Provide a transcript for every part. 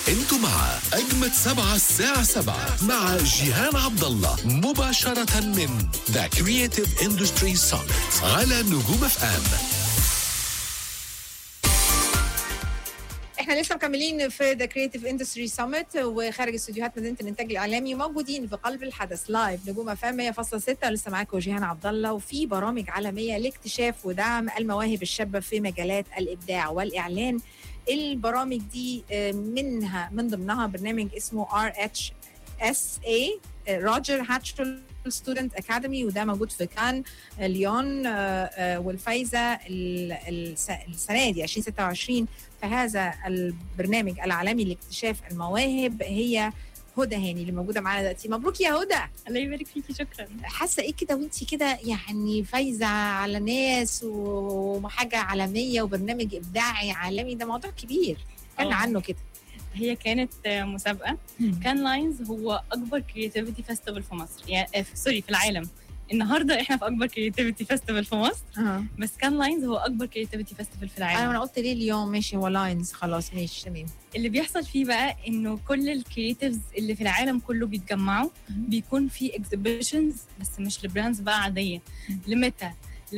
انتوا مع اجمد سبعة الساعة سبعة مع جيهان عبد الله مباشرة من ذا كرييتيف اندستري Summit على نجوم اف ام احنا لسه مكملين في ذا كريتيف اندستري سامت وخارج استديوهات مدينه الانتاج الاعلامي موجودين في قلب الحدث لايف نجوم اف ام 100.6 لسه معاكم جيهان عبد الله وفي برامج عالميه لاكتشاف ودعم المواهب الشابه في مجالات الابداع والاعلان البرامج دي آه، منها من ضمنها برنامج اسمه ار اتش اس اي روجر هاتشل ستودنت اكاديمي وده موجود في كان آه، ليون آه، آه، والفايزه ال- الس- السنه دي 2026 فهذا البرنامج العالمي لاكتشاف المواهب هي هدى هاني اللي موجوده معانا دلوقتي مبروك يا هدى الله يبارك فيكي شكرا حاسه ايه كده وانت كده يعني فايزه على ناس وحاجه عالميه وبرنامج ابداعي عالمي ده موضوع كبير كان آه. عنه كده هي كانت آه، مسابقه كان لاينز هو اكبر كرياتيفيتي فيستيفال في مصر يعني آه، في- سوري في العالم النهارده احنا في اكبر كرياتيفيتي فيستيفال في مصر اه بس كان لاينز هو اكبر كرياتيفيتي فيستيفال في انا العالم انا قلت ليه اليوم ماشي هو لاينز خلاص ماشي تمام اللي بيحصل فيه بقى انه كل الكرياتيفز اللي في العالم كله بيتجمعوا بيكون في اكزيبيشنز بس مش لبراندز بقى عاديه لميتا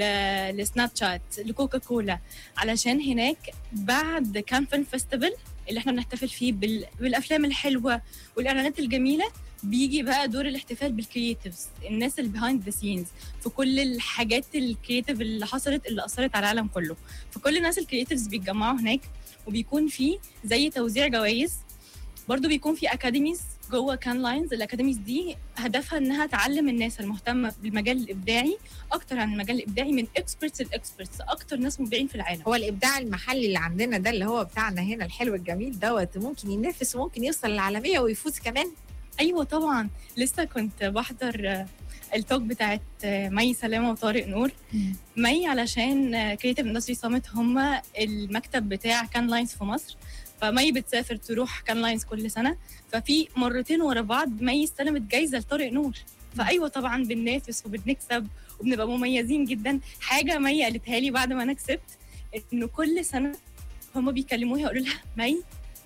ل- لسناب شات لكوكا كولا علشان هناك بعد كان فيلم فيستيفال اللي احنا بنحتفل فيه بال... بالافلام الحلوه والاعلانات الجميله بيجي بقى دور الاحتفال بالكرييتيفز الناس اللي بيهايند ذا سينز في كل الحاجات الكرييتيف اللي حصلت اللي اثرت على العالم كله فكل الناس الكرييتيفز بيتجمعوا هناك وبيكون في زي توزيع جوائز برضو بيكون في اكاديميز جوه كان لاينز الاكاديميز دي هدفها انها تعلم الناس المهتمه بالمجال الابداعي اكتر عن المجال الابداعي من اكسبرتس الاكسبرتس اكتر ناس مبدعين في العالم هو الابداع المحلي اللي عندنا ده اللي هو بتاعنا هنا الحلو الجميل دوت ممكن ينافس وممكن يوصل للعالميه ويفوز كمان ايوه طبعا لسه كنت بحضر آه، التوك بتاعت آه، مي سلامه وطارق نور مي علشان كريتيف اندستري سامت هم المكتب بتاع كان لاينز في مصر فمي بتسافر تروح كان لاينز كل سنه ففي مرتين ورا بعض مي استلمت جايزه لطارق نور فايوه طبعا بننافس وبنكسب وبنبقى مميزين جدا حاجه مي قالتها لي بعد ما انا كسبت انه كل سنه هم بيكلموها يقولوا لها مي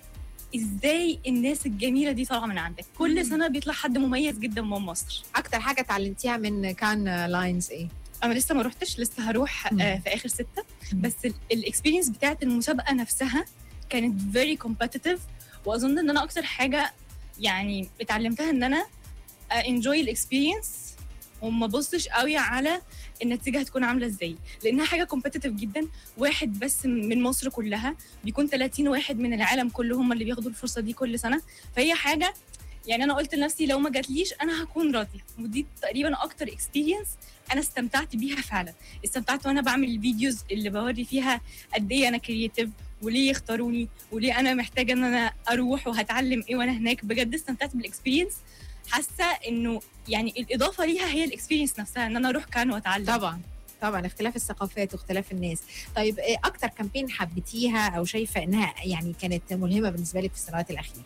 ازاي الناس الجميله دي طالعه من عندك كل مم. سنه بيطلع حد مميز جدا من مصر اكتر حاجه اتعلمتيها من كان لاينز ايه انا لسه ما روحتش لسه هروح مم. آه في اخر ستة مم. بس الاكسبيرينس بتاعت المسابقه نفسها كانت فيري كومبتيتيف واظن ان انا اكتر حاجه يعني اتعلمتها ان انا انجوي الاكسبيرينس وما بصش قوي على النتيجه هتكون عامله ازاي لانها حاجه كومبتيتيف جدا واحد بس من مصر كلها بيكون 30 واحد من العالم كله هم اللي بياخدوا الفرصه دي كل سنه فهي حاجه يعني انا قلت لنفسي لو ما جاتليش انا هكون راضيه ودي تقريبا اكتر اكسبيرينس انا استمتعت بيها فعلا استمتعت وانا بعمل الفيديوز اللي بوري فيها قد ايه انا كرييتيف وليه يختاروني وليه انا محتاجه ان انا اروح وهتعلم ايه وانا هناك بجد استمتعت بالاكسبيرينس حاسه انه يعني الاضافه ليها هي الاكسبيرينس نفسها ان انا اروح كان واتعلم طبعا طبعا اختلاف الثقافات واختلاف الناس طيب ايه اكتر كامبين حبيتيها او شايفه انها يعني كانت ملهمه بالنسبه لك في السنوات الاخيره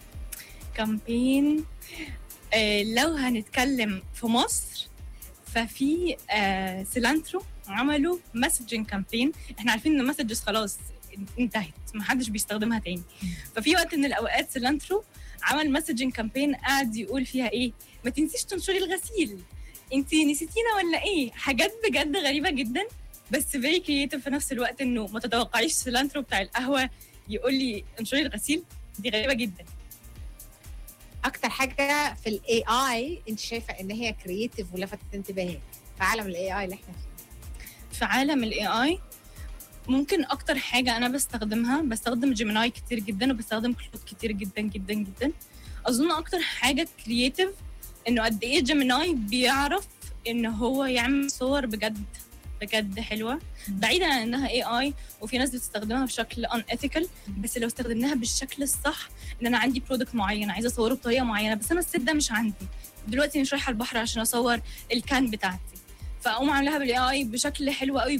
كامبين آه لو هنتكلم في مصر ففي آه سيلانترو عملوا مسجنج كامبين احنا عارفين ان المسجز خلاص انتهت ما حدش بيستخدمها تاني ففي وقت من الاوقات سيلانترو عمل مسجنج كامبين قاعد يقول فيها ايه ما تنسيش تنشري الغسيل انت نسيتينا ولا ايه حاجات بجد غريبه جدا بس فيري كرييتيف في نفس الوقت انه ما تتوقعيش سيلانترو بتاع القهوه يقول لي انشري الغسيل دي غريبه جدا اكتر حاجه في الاي اي انت شايفه ان هي كرييتيف ولفتت انتباهك في عالم الاي اي اللي احنا فيه في عالم الاي اي ممكن اكتر حاجه انا بستخدمها بستخدم جيميناي كتير جدا وبستخدم كلود كتير جدا جدا جدا اظن اكتر حاجه كرييتيف انه قد ايه جيميناي بيعرف ان هو يعمل صور بجد بجد حلوه بعيدا عن انها اي اي وفي ناس بتستخدمها بشكل ان ethical بس لو استخدمناها بالشكل الصح ان انا عندي برودكت معين عايزه اصوره بطريقه معينه بس انا الست ده مش عندي دلوقتي مش رايحه البحر عشان اصور الكان بتاعتي فاقوم عاملاها بالاي اي بشكل حلو قوي